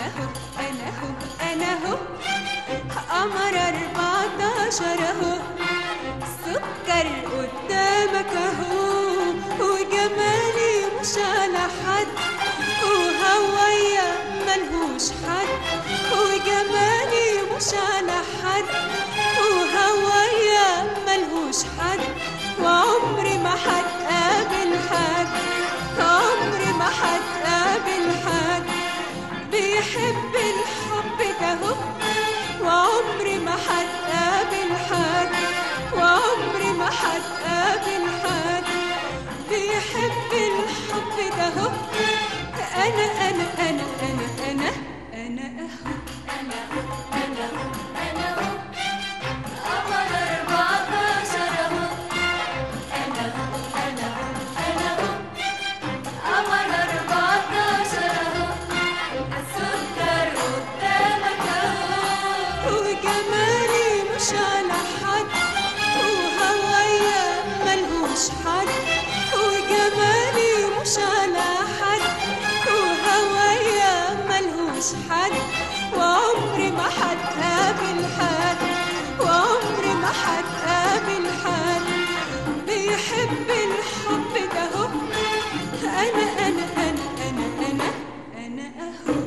هو انا هو انا هو قمر اربعتاشر اهو سكر قدامك اهو وجمالي مش على حد وهوايا ملهوش حد وجمالي مش على حد وهوايا ملهوش حد وعمري ما هتقابل حد عمري ما هتقابل حد بيحب الحب ده هو وعمري ما هتقابل حد وعمري ما هتقابل حد بيحب الحب ده هو انا انا انا انا انا انا اهو أنا أنا أنا قمر أربعتاشر أهو أنا أنا أنا قمر أربعتاشر أهو السكر قدامك أهو وجمالي مش على حد وهوايا ملهوش حد وجمالي مش على حد وهوايا ملهوش حد وعمري ما هتقابل حد وعمري ما هتقابل حد بيحب الحب ده هو انا انا انا انا انا انا اهو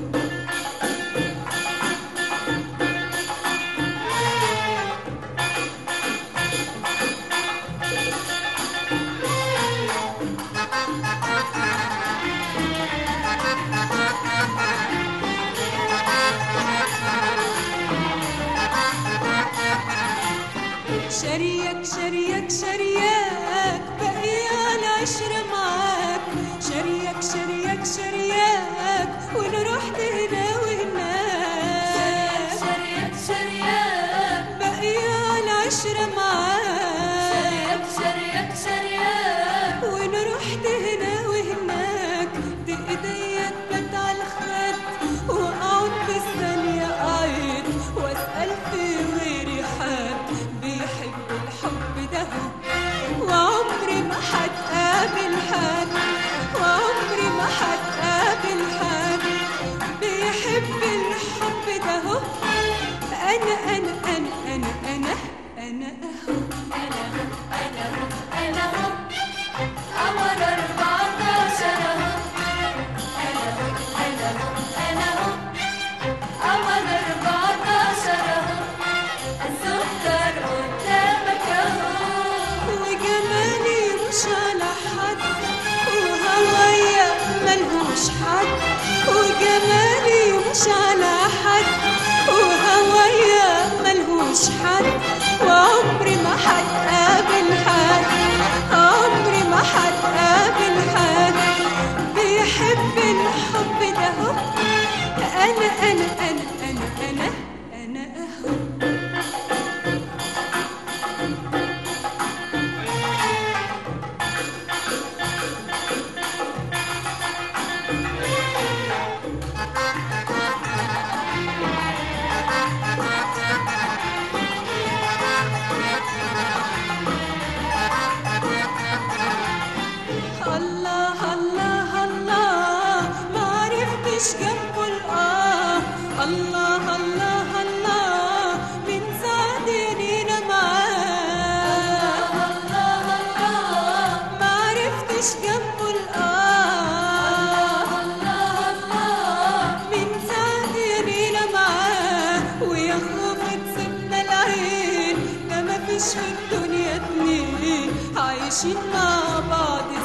شريك شريك شريك بقي على عشرة معاك شريك شريك شريك ونروح هنا وهناك شريك شريك بقي على عشرة معاك شريك شريك ونروح هنا وهناك دي ايديا تبات على الخد واقعد بالثانية اعيد واسأل في غيري حد بيحب الحب ده وعمري ما هتقابل حد وعمري ما هتقابل حد بيحب الحب ده انا انا انا انا انا انا اهو أنا أنا أنا قمر أربعتاشر أهو أنا أنا أنا قمر أربعتاشر أهو السكر قدامك أهو وجمالي مش على حد وهوايا ملهوش حد وجمالي مش على حد وهوايا ملهوش حد وعمري ما هتقابل حد عمري ما هتقابل حد بيحب الحب ده هو انا انا انا انا انا انا اهو الله الله الله ما عرفتش جنبه الآه الله الله الله من سعد عينينا معاه الله الله ما عرفتش جنبه الآه الله الله من سعد عينينا معاه ويا خوف تسيبنا العين ده مفيش في الدنيا اتنين عايشين مع بعض